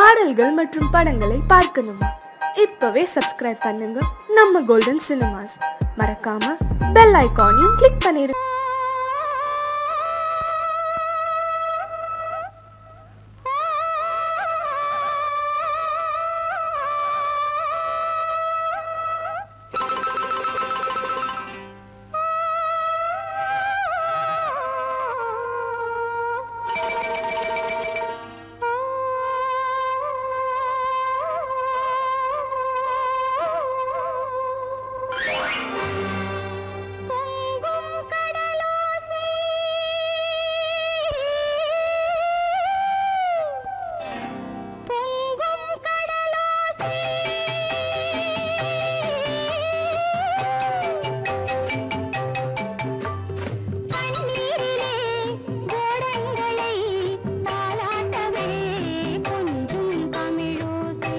பாடல்கள் மற்றும் படங்களை பார்க்கணுமா இப்பவே சப்ஸ்கிரைப் பண்ணுங்க நம்ம கோல்டன் சினிமாஸ் மறக்காம பெல் ஐகானையும் கிளிக் பண்ணிருங்க கண்ணீரிலே கோடங்களை தாலாட்டவே கொஞ்சும் தமிழோசை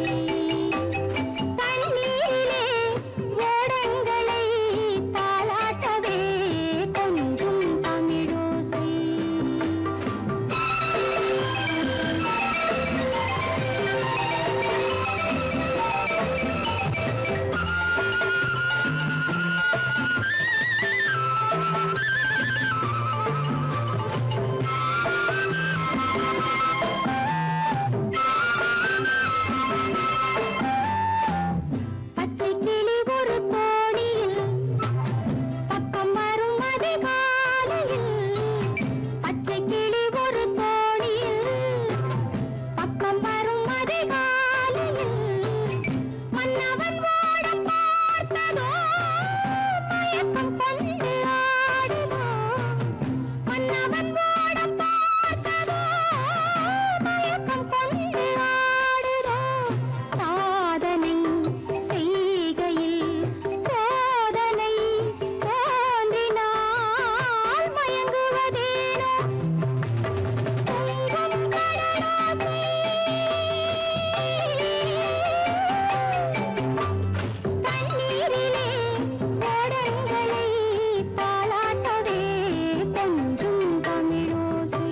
கண்ணீரிலே கோடங்களை தாலாட்டவே கொஞ்சும் தமிழோசை பச்சை கிளி ஒரு தோணியில் பக்கம் வரும் அதிகாலையில் பச்சை கிளி ஒரு தோணியில் பக்கம் வரும் அதிகாலையில் மன்னவன் ஓட பார்த்ததோ மயக்கம் கொண்டு ஆடுதோ மன்னவன் ஓட பார்த்ததோ மயக்கம் கொண்டு ஆடுதோ சாதனை செய்கையில் சோதனை தோன்றினால் மயங்குவதேனோ பொங்கும் கடலாசை தண்ணீரிலே ஓடங்களை தாலாட்டவே கொஞ்சும் தமிழோசை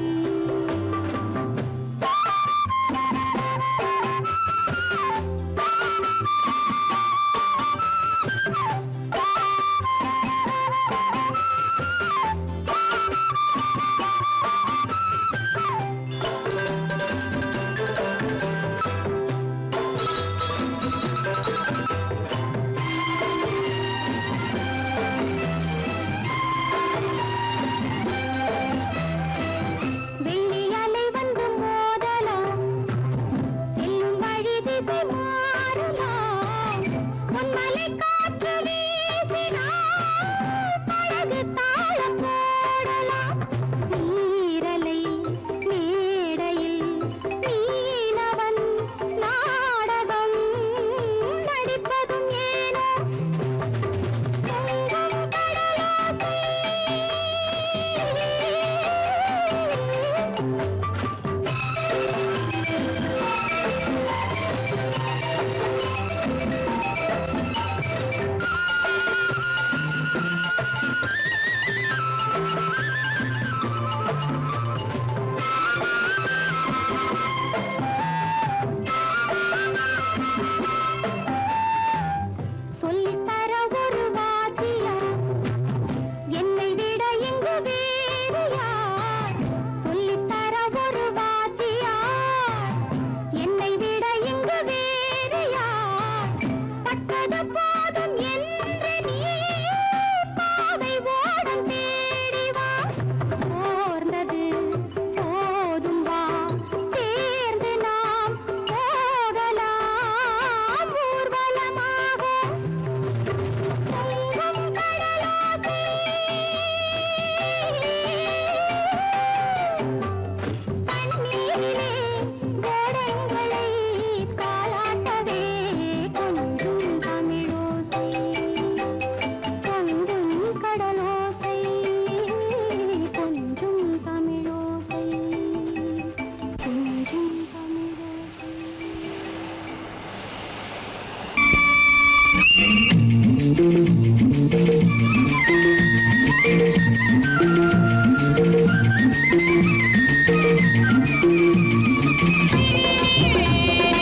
வெள்ளி அலை வந்து மோதலாம் செல்லும் வழி திசை மாறலாம் பொன்மலை காற்று வீசினால் படகு தாளம் போடலாம் நீரலை மேடையில் மீனவன் நாடகம் நடிப்பதும் ஏனோ பொங்கும் கடலாசை சொல்லித்தர ஒரு வாத்தியார் என்னை விட இங்கு வேறு யார் சொல்லித்தர ஒரு வாத்தியார் என்னை விட இங்கு வேறு யார் பட்டது போதும் என்று நீ பாதை ஓடம் தேடி வா சோர்ந்தது போதும் வா சேர்ந்து நாம் போகலாம் ஊர்வலமாக பொங்கும் கடலாசை தண்ணீரிலே கோடங்களை தாலாட்டவே கொஞ்சும் தமிழோசை பொங்கும் கடலோசை கொஞ்சும் தமிழோசை கொஞ்சும் தமிழோசை Thank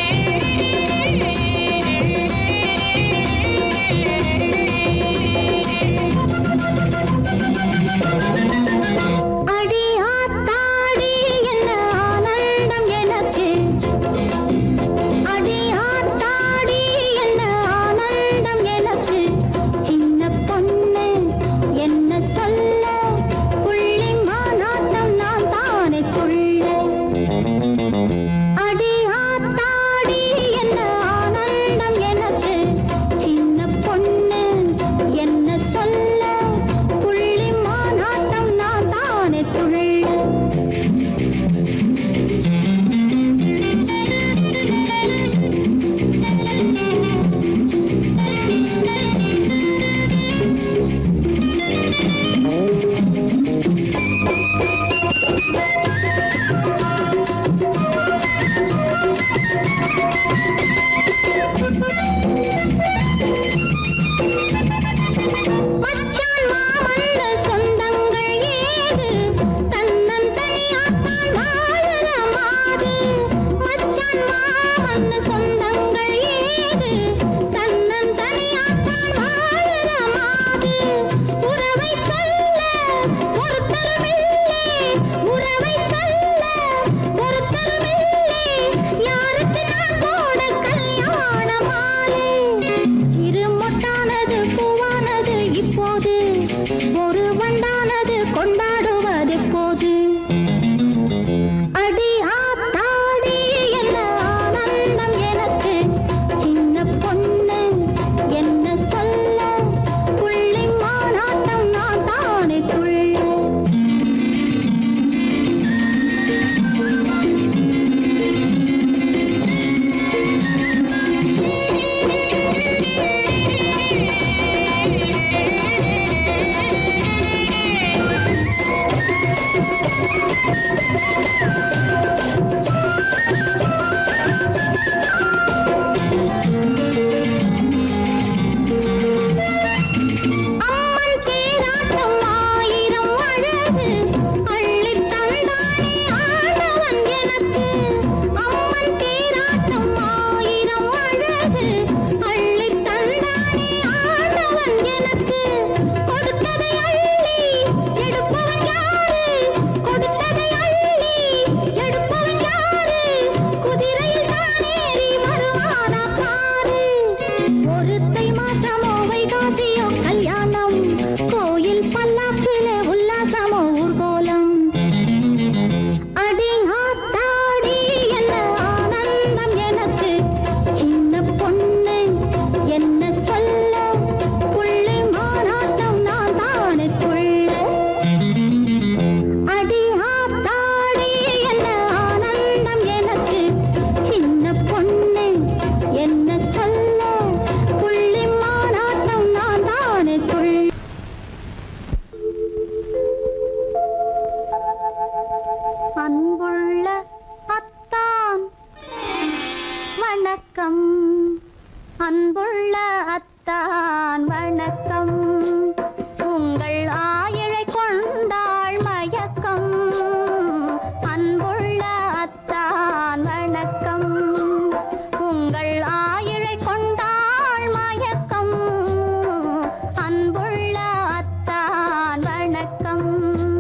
வணக்கம் அன்புள்ள அத்தான் வணக்கம் உங்கள் ஆயிழை கொண்டாள் மயக்கம் அன்புள்ள அத்தான் வணக்கம் உங்கள் ஆயிழை கொண்டாள் மயக்கம் அன்புள்ள அத்தான் வணக்கம்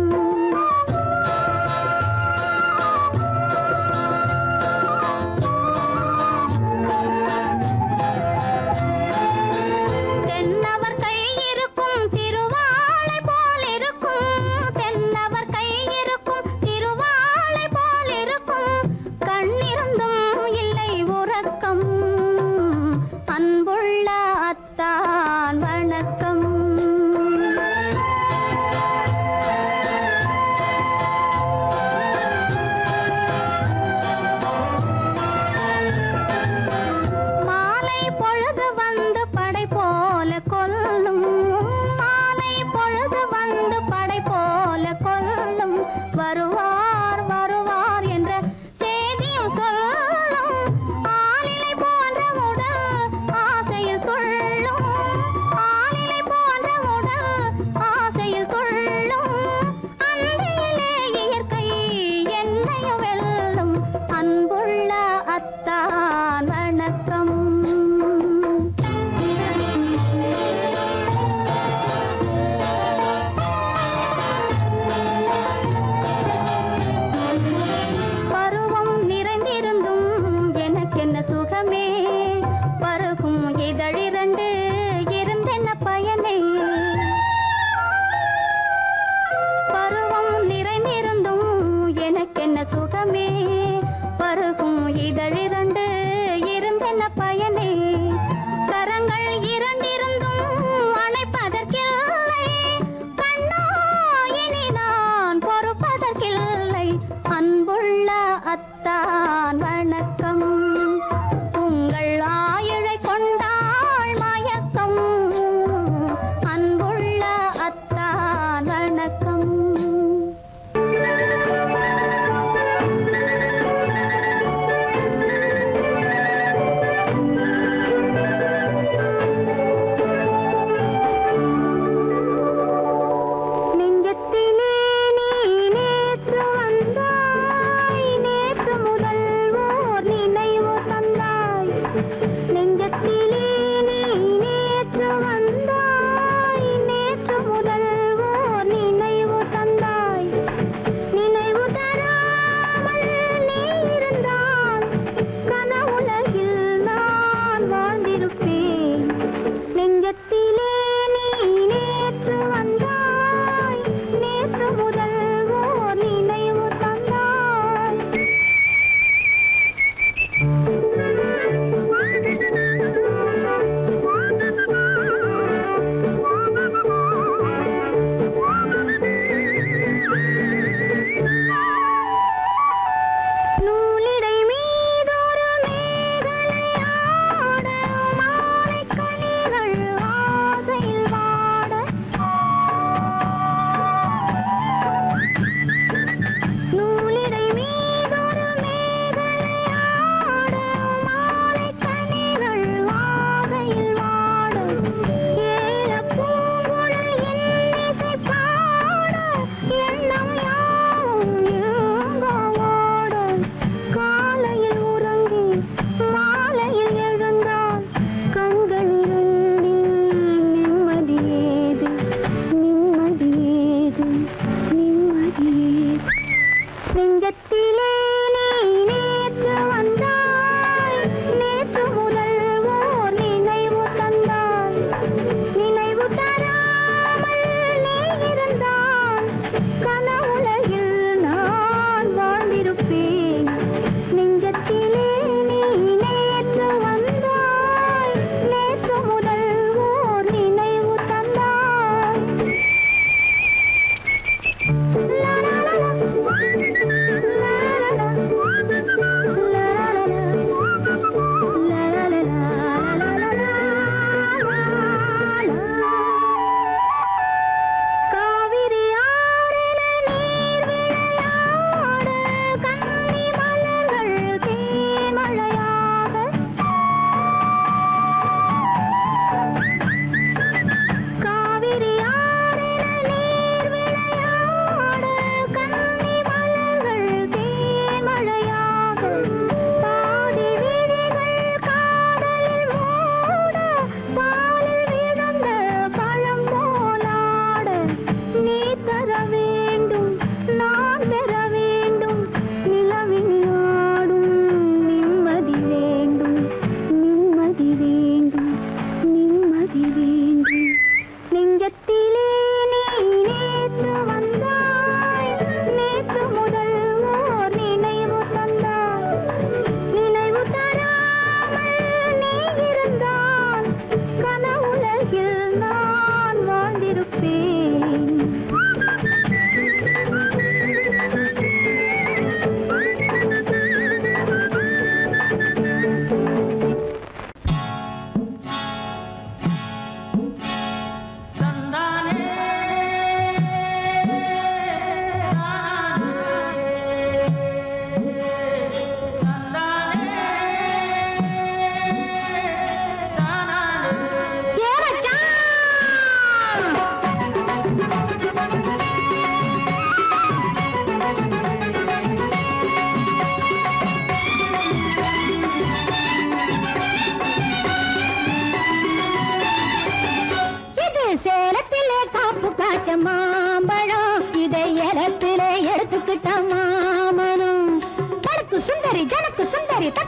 தென்னவர் கை இருக்கும் திருவாளை போல் இருக்கும் தென்னவர் கை இருக்கும் திருவாளை போல் இருக்கும் கண்ணிருந்தும் இல்லை உறக்கம் அன்புள்ள அத்தான் வணக்கம் மாலை பொழுது வந்து படை போல கொல்லும் மாலை பொழுது வந்து படை போல கொல்லும் வருவார் வருவார் என்ற செய்தியும் சொல்லும் ஆளிலை போன்ற உடல் ஆசையில் துள்ளும் ஆளிலை போன்ற உடல் ஆசையில் துள்ளும் அன்றையிலே இயற்கை என்னையும் வெல்லும் அன்புள்ள அத்தான் வணக்கம் பருவம் நிறைந்திருந்தும் எனக்கென்ன சுகமே பருகும் இதழிரண்டு இருந்தென்ன பயனே பருவம் நிறைந்திருந்தும் எனக்கென்ன சுகமே பருகும் இதழிரண்டு இருந்தென்ன பயனே கரங்கள் இரண்டிருந்தும் அணைப்பதற்கில்லை கண்ணா இனி நான் பொறுப்பதற்கில்லை அன்புள்ள அத்தான் வணக்கம் உங்கள் ஆயிழை கொண்டாள் மயக்கம் அன்புள்ள அத்தான் வணக்கம் ஆ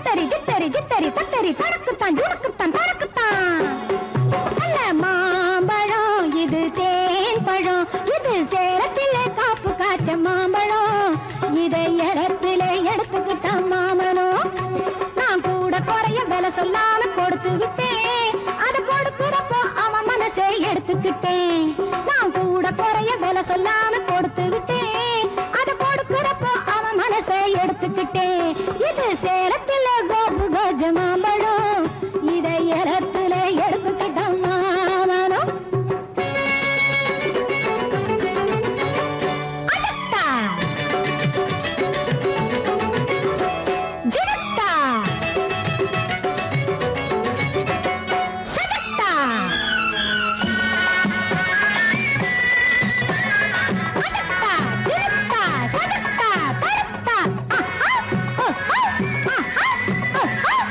சித்தரி சித்தரி சித்தரி தத்தரி தனக்குத்தான் ஜுனக்குத்தான் தனக்குத்தான் நல்ல மாம்பழம் இது தேன் பழம் இது சேலத்திலே காப்பு காய்ச்ச மாம்பழம் இதை இடத்திலே எடுத்துக்கிட்டான் மாமனும் நான் கூட குறைய விலை சொல்லாம கொடுத்து விட்டேன் அது கொடுக்கிறப்போ அவன் மனசை எடுத்துக்கிட்டேன் நான் கூட குறைய விலை சொல்லாம கொடுத்து விட்டேன் அது கொடுக்கிறப்போ அவன் மனசை எடுத்துக்கிட்டேன் இது சேலத்துல கோபு கஜ மாம்பழம் இதை இடத்துல எடுத்துக்கிட்டான் மாமனும் அஜத்தா ஜினத்தா சஜத்தா அஜத்தா ஜினத்தா சஜத்தா தரத்தா ஆஹா ஆஹா ஆஹா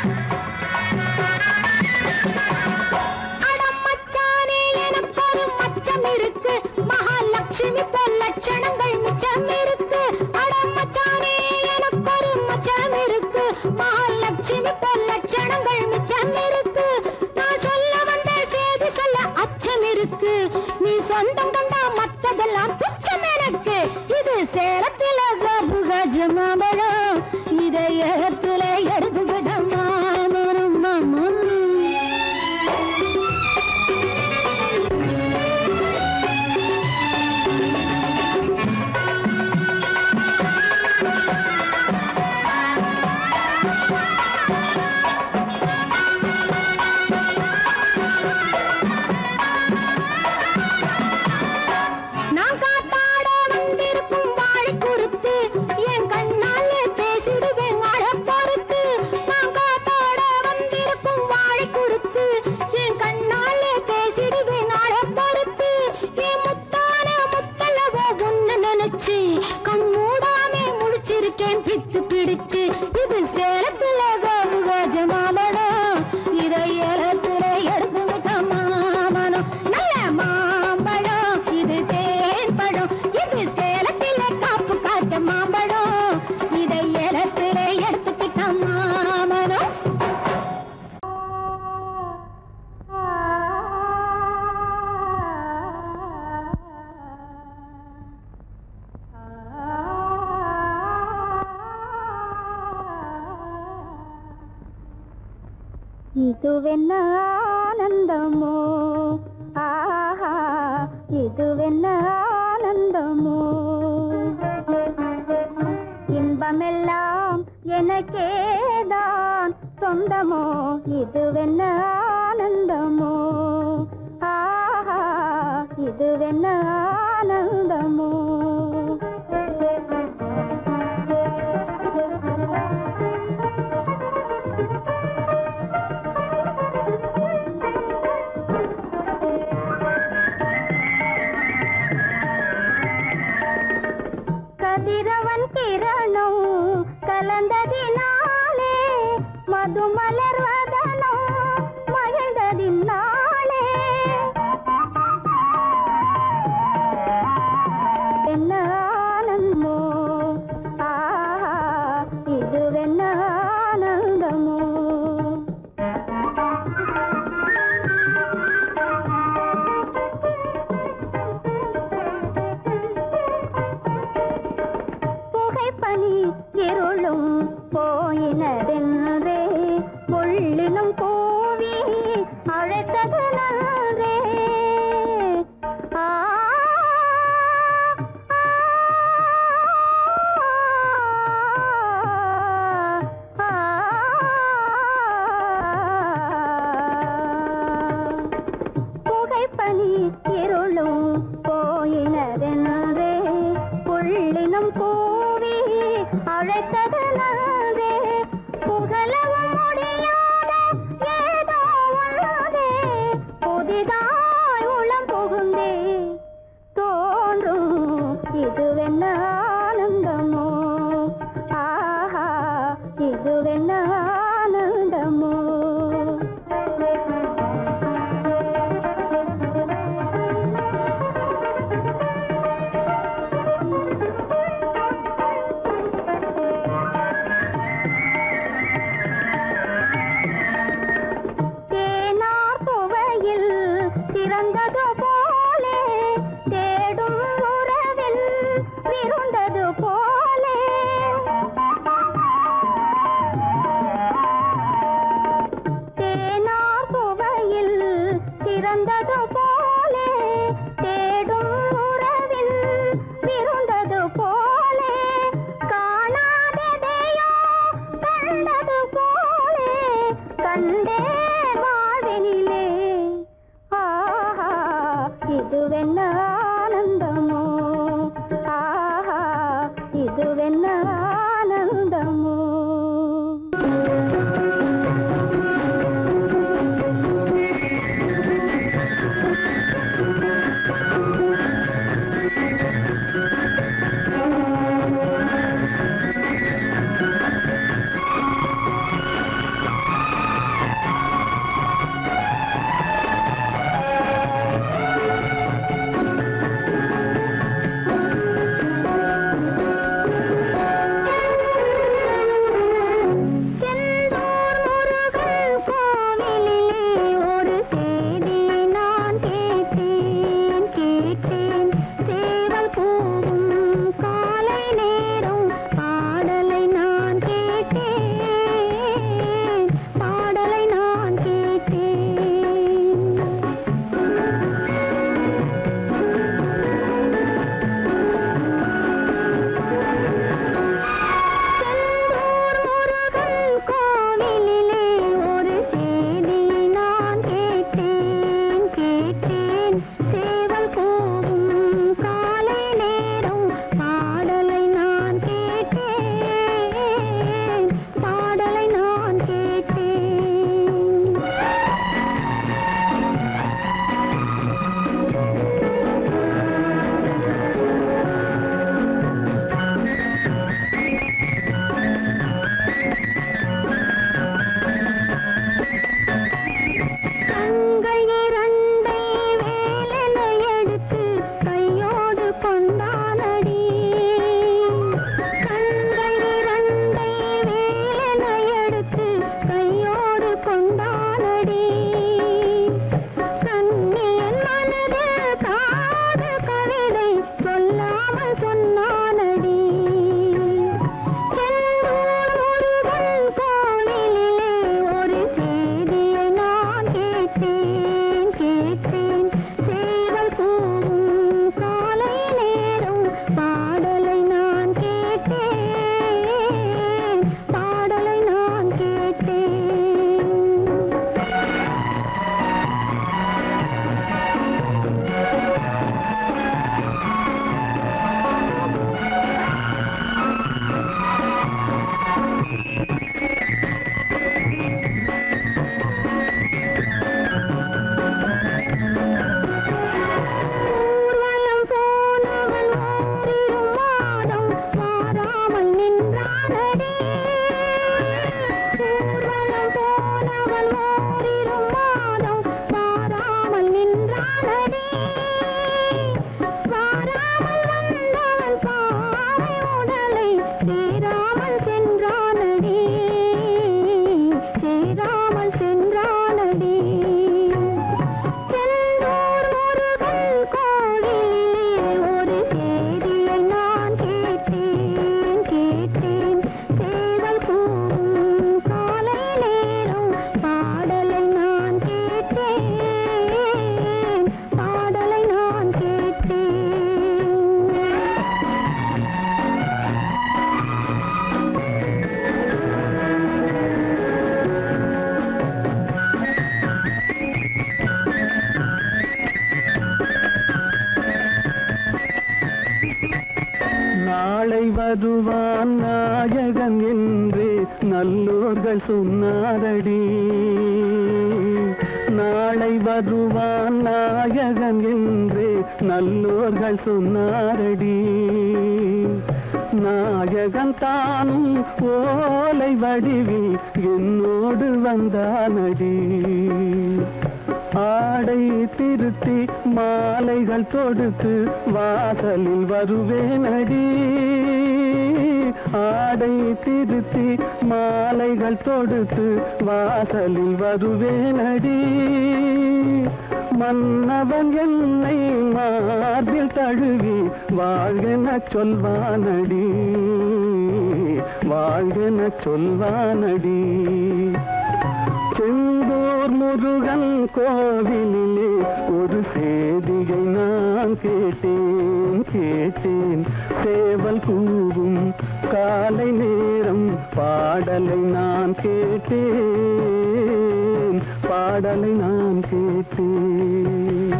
ஆஹா அடம் மச்சானே எனக்கு ஒரு மச்சம் இருக்கு மகாலட்சுமி போல் லட்சணங்கள் மிச்சம் இருக்கு அடம் மச்சானே எனக்கு ஒரு மச்சம் இருக்கு மகாலட்சுமி போல் லட்சணங்கள் மிச்சம் இருக்கு நான் சொல்ல வந்த செய்தி சொல்ல அச்சம் இருக்கு நீ சொந்தம் கொண்டா மத்ததெல்லாம் துச்சம் எனக்கு இது சேலத்தில கபு கஜமாபழம் இதை ஏத்துல எடுத்துக்கிட்ட மாமனும் மாமனும் நான் காத்தாட வந்திருக்கும் வாழை குறுத்து என் கண்ணால பேசிடுவேன் வாழ பொறுத்து நான் காத்தாட வந்திருக்கும் வாழை குறுத்து என் கண்ணால பேசிடுவேன் வாழ பொறுத்து என் முத்தான முத்தலவோ உன்ன நினைச்சு கண் மூடாமே முழிச்சிருக்கேன் பித்து பிடிச்சு இது சேலத்துல கோபு கஜமாமடம் இதை ஏலத்துல எடுத்துக்கிட்ட மாமனம் நல்ல மாம்பழம் இது தேன் பழம் இது சேலத்தில காப்பு காய்ச்ச மாம்பழம் இதை ஏலத்துல எடுத்துக்கிட்ட மாமனம் ಇದುವೆನ್ನ ಆನಂದಮೋ ಆಹಾ இதுவென்ன ஆனந்தமோ இன்பமெல்லாம் எனக்கேதான் சொந்தமோ இதுவென்ன ஆனந்தமோ ஆஹா இதுவென்ன ஆனந்தமோ கதிரவன் கிரணம் கலந்ததினாலே மது மலர்வதனோ மகிழ்ந்ததினாலே என்ன ஆனந்தமோ ஆஹா இதுவென்ன ஆனந்தமோ புகைப்பனி இருளும் போயினதென்றே புள்ளினும் கூவி அழைத்தது நன்றே ஆ, ஆ, ஆ. புகைப்பனி இருளும் போயினதென்றே புள்ளினும் கூவி அழைத்தது நன்றே புகழவும் முடியாத ஏதோ உள்ளதே கண்டே வாழ்வினிலே ஆஹா இதுவென்ன ஆனந்தமோ ஆஹா இதுவென்ன ஆனந்தமோ செந்தூர் முருகன் கோவிலிலே ஒரு செய்தியை நான் கேட்டேன் கேட்டேன் சேவல் கூவும் காலை நேரம் பாடலை நான் கேட்டேன் பாடலை நான் கேட்டேன் செந்தூர் முருகன் கோவிலிலே ஒரு செய்தியை நான் கேட்டேன் கேட்டேன் சேவல் கூவும் காலை நேரம் பாடலை நான் கேட்டேன் பாடலை நான் கேட்டேன் கண்கள் இரண்டை வேலென எடுத்து கையோடு கொண்டானடி கண்கள் இரண்டை வேலென எடுத்து கையோடு கொண்டானடி கண்ணியன் மனதில் காதல் கவிதை சொல்லாமல் சொன்னானடி செந்தூர் முருகன் கோவிலிலே ஒரு செய்தியை நான் கேட்டேன் கேட்டேன் சேவல் கூவும் காலை நேரம் பாடலை நான் கேட்டேன் பாடலை நான் கேட்டேன் ஊர்வலம் போனவன் ஓரிரு மாதம் மாறாமல் நின்றானடி ஊர்வலம் போனவன் ஓரிரு மாதம் மாறாமல் நின்றானடி வாராமல் வந்தவன் பாவை உடலை சேராமல் சென்றானடி சேராமல் சென்றானடி செந்தூர் முருகன் கோவிலிலே ஒரு செய்தியை நான் கேட்டேன் கேட்டேன் சேவல் கூவும் காலை நேரம் பாடலை நான் கேட்டேன் பாடலை நான் கேட்டேன் நாளை வருவான் நாயகன் என்று நல்லோர்கள் சொன்னாரடி நாளை வருவான் நாயகன் என்று நல்லோர்கள் சொன்னாரடி நாயகன் தானும் ஓலை வடிவில் என்னோடு வந்தானடி ஆடை திருத்தி மாலைகள் தொடுத்து வாசலில் வருவேனடி ஆடை திருத்தி மாலைகள் தொடுத்து வாசலில் வருவேனடி மன்னவன் என்னை மார்பில் தழுவி வாழ்கென சொல்வானடி வாழ்கென சொல்வானடி செந்தூர் முருகன் கோவிலிலே ஒரு செய்தியை நான் கேட்டேன் கேட்டேன் சேவல் கூவும் காலை நேரம் பாடலை நான் கேட்டேன் பாடலை நான் கேட்டேன்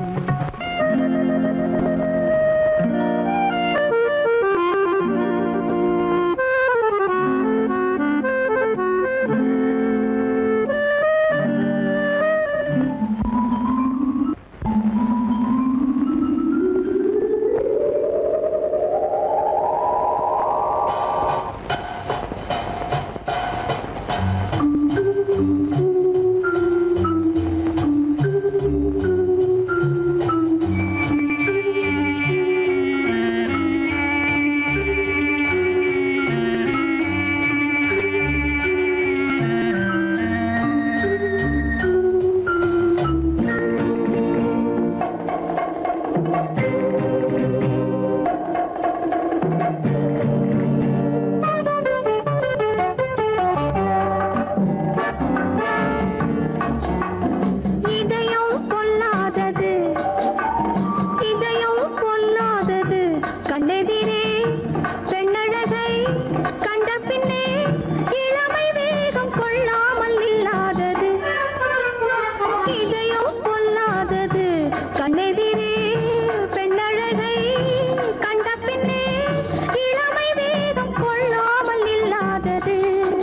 இதயம் பொல்லாதது இதயம் பொல்லாதது கண்ணெதிரே பெண்ணழகை கண்ட பின்னே இளமை வேகம் கொள்ளாமல் இல்லாதது இதயம் பொல்லாதது கண்ணெதிரே பெண்ணழகை கண்ட பின்னே இளமை வேகம் கொள்ளாமல் இல்லாதது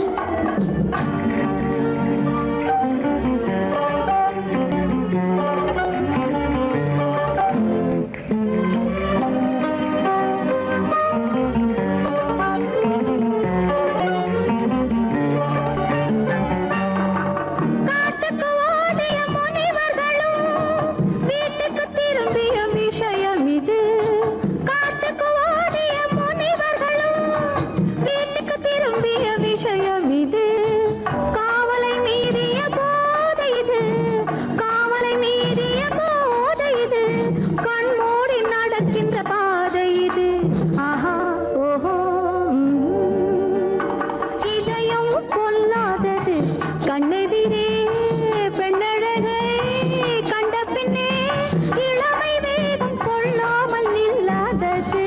காட்டுக்கு ஓடிய முனிவர்களும் வீட்டுக்கு திரும்பிய விஷயம் இது காட்டுக்கு ஓடிய முனிவர்களும் வீட்டுக்கு திரும்பிய விஷயம் இது காவலை மீறிய போதை இது காவலை மீறிய போதை இது கண்மூடி நடக்கின்ற பாதை இது ஆஹா ஓஹோ ம். இதயம் பொல்லாதது கண்ணெதிரே பெண்ணழகை கண்ட பின்னே இளமை வேகம் கொள்ளாமல் நில்லாதது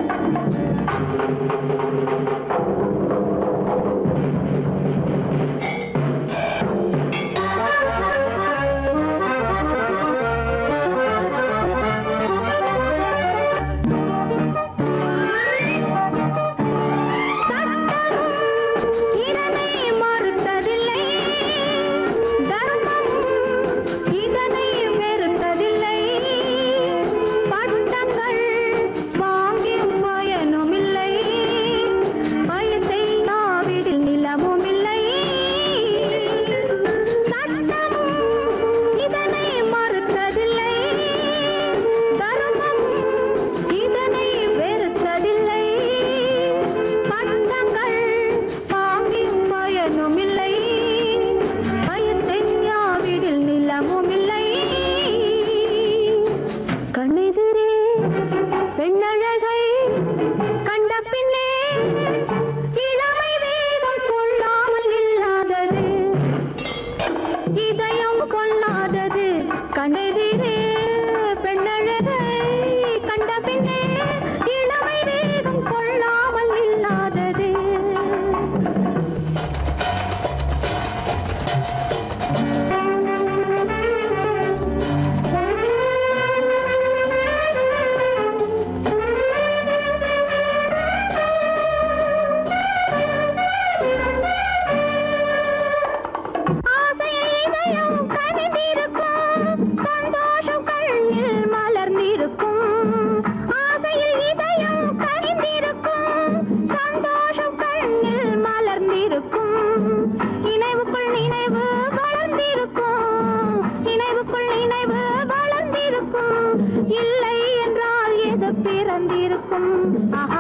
இதனை மறுத்ததில்லை தர்மம் இதனை வெறுத்ததில்லை பட்டங்கள் வாங்கி பயனும் இல்லை பயத்தை நாவிடில் நிலமும் இல்லை சட்டமும் இதனை மறுத்ததில்லை தர்மம் இதனை வெறுத்ததில்லை பட்டங்கள் வாங்கி பயனும் இல்லை பயத்தை யாவிடில் நிலமும் இல்லை கண்ணெதிரே பெண்ணழகை கண்ட பின்னே இளமை வேகம் கொள்ளாமல் இல்லாதது இதயம் கொள்ளாதது கண்ணெதிரே பெண்ணழகை கண்ட பின்னே இளமை வேகம் கொள்ளாமல் இல்லாதது ஆசையில் இதயம் கனிந்திருக்கும் சந்தோஷம் கண்ணில் மலர்ந்திருக்கும் ஆசையில் இதயம் கனிந்திருக்கும் சந்தோஷம் கண்ணில் மலர்ந்திருக்கும் நினைவுக்குள் நினைவு வளர்ந்திருக்கும் நினைவுக்குள் நினைவு வளர்ந்திருக்கும் இல்லை என்றால் எது பிறந்திருக்கும் ஆஹா